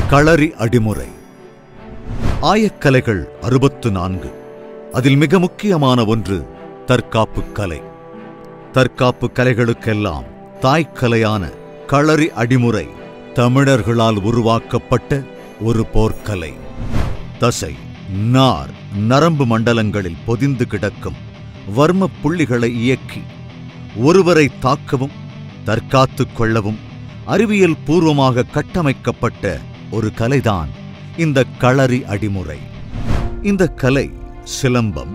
களரி அடிமுறை ஆயக்கலைகள் அறுபத்து நான்கு அதில் மிக முக்கியமான ஒன்று தற்காப்பு கலை தற்காப்பு கலைகளுக்கெல்லாம் தாய்க்கலையான களரி அடிமுறை தமிழர்களால் உருவாக்கப்பட்ட ஒரு போர்க்கலை தசை நார் நரம்பு மண்டலங்களில் பொதிந்து கிடக்கும் வர்ம புள்ளிகளை இயக்கி ஒருவரை தாக்கவும் தற்காத்துக் கொள்ளவும் அறிவியல் பூர்வமாக கட்டமைக்கப்பட்ட ஒரு கலைதான் இந்த களரி அடிமுறை இந்த கலை சிலம்பம்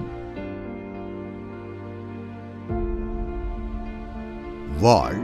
வாழ்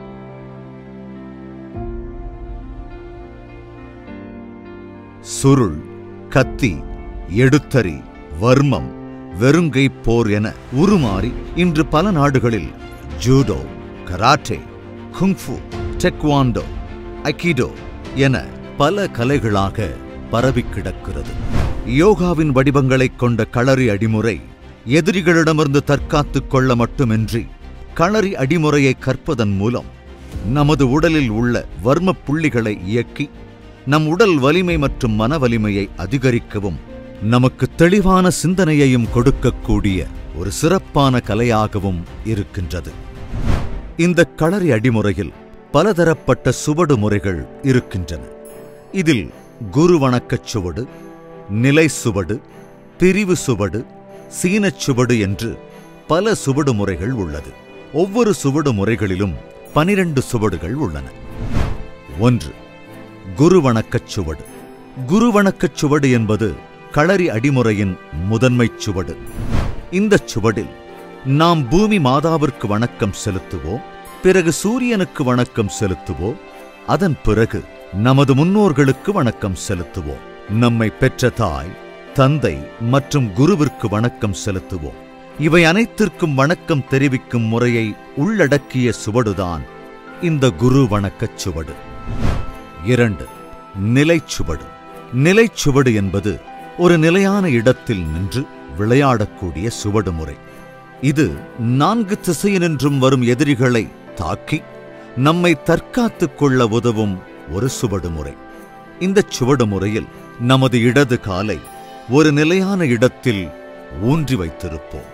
சுருள் கத்தி எடுத்தறி வர்மம் வெறுங்கை போர் என உருமாறி இன்று பல நாடுகளில் judo karate kung fu taekwondo aikido என பல கலைகளாக பரவி கிடக்கிறது யோகாவின் வடிவங்களைக் கொண்ட களரி அடிமுறை எதிரிகளிடமிருந்து தற்காத்துக் கொள்ள மட்டுமின்றி களரி அடிமுறையை கற்பதன் மூலம் நமது உடலில் உள்ள வர்ம புள்ளிகளை இயக்கி நம் உடல் வலிமை மற்றும் மன வலிமையை அதிகரிக்கவும் நமக்கு தெளிவான சிந்தனையையும் கொடுக்கக்கூடிய ஒரு சிறப்பான கலையாகவும் இருக்கின்றது இந்த களரி அடிமுறையில் பலதரப்பட்ட சுவடு முறைகள் இருக்கின்றன இதில் குரு வணக்கச் சுவடு நிலை சுவடு பிரிவு சுவடு சீனச் சுவடு என்று பல சுவடு முறைகள் உள்ளது ஒவ்வொரு சுவடு முறைகளிலும் பனிரெண்டு சுவடுகள் உள்ளன ஒன்று குரு வணக்கச் சுவடு குரு வணக்கச் சுவடு என்பது களரி அடிமுறையின் முதன்மைச் சுவடு இந்தச் சுவடில் நாம் பூமி மாதாவிற்கு வணக்கம் செலுத்துவோம் பிறகு சூரியனுக்கு வணக்கம் செலுத்துவோம் அதன் பிறகு நமது முன்னோர்களுக்கு வணக்கம் செலுத்துவோம் நம்மை பெற்ற தாய் தந்தை மற்றும் குருவிற்கு வணக்கம் செலுத்துவோம் இவை அனைத்திற்கும் வணக்கம் தெரிவிக்கும் முறையை உள்ளடக்கிய சுவடுதான் இந்த குரு வணக்கச் சுவடு இரண்டு நிலைச்சுவடு நிலைச்சுவடு என்பது ஒரு நிலையான இடத்தில் நின்று விளையாடக்கூடிய சுவடு முறை இது நான்கு திசையினின்றும் வரும் எதிரிகளை தாக்கி நம்மை தற்காத்துக் கொள்ள உதவும் ஒரு சுவடு முறை இந்த சுவடு முறையில் நமது இடது காலை ஒரு நிலையான இடத்தில் ஊன்றி வைத்திருப்போம்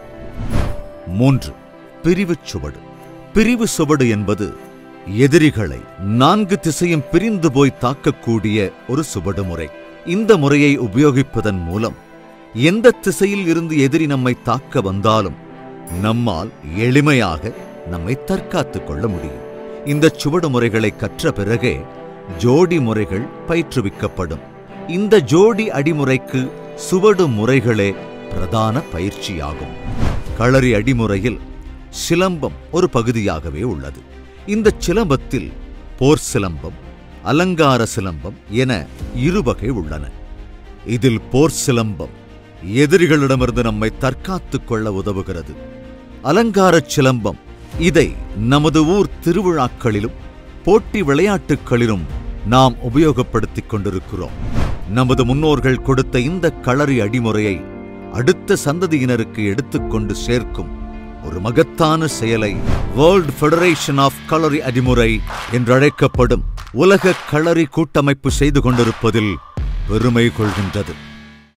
மூன்று பிரிவுச் சுவடு பிரிவு சுவடு என்பது எதிரிகளை நான்கு திசையும் பிரிந்து போய் தாக்கக்கூடிய ஒரு சுவடு முறை இந்த முறையை உபயோகிப்பதன் மூலம் எந்த திசையில் இருந்து எதிரி நம்மை தாக்க வந்தாலும் நம்மால் எளிமையாக நம்மை தற்காத்துக் கொள்ள முடியும் இந்த சுவடு முறைகளை கற்ற பிறகே ஜோடி முறைகள் பயிற்றுவிக்கப்படும் இந்த ஜோடி அடிமுறைக்கு சுவடு முறைகளே பிரதான பயிற்சியாகும் களரி அடிமுறையில் சிலம்பம் ஒரு பகுதியாகவே உள்ளது இந்த சிலம்பத்தில் போர் சிலம்பம் அலங்கார சிலம்பம் என இருவகை உள்ளன இதில் போர் சிலம்பம் எதிரிகளிடமிருந்து நம்மை தற்காத்துக் கொள்ள உதவுகிறது அலங்காரச் சிலம்பம் இதை நமது ஊர் திருவிழாக்களிலும் போட்டி விளையாட்டுகளிலும் நாம் உபயோகப்படுத்திக் கொண்டிருக்கிறோம் நமது முன்னோர்கள் கொடுத்த இந்த களரி அடிமுறையை அடுத்த சந்ததியினருக்கு எடுத்துக்கொண்டு சேர்க்கும் ஒரு மகத்தான செயலை world federation of Kalari Adimurai என்றழைக்கப்படும் உலக களரி கூட்டமைப்பு செய்து கொண்டிருப்பதில் பெருமை கொள்கின்றது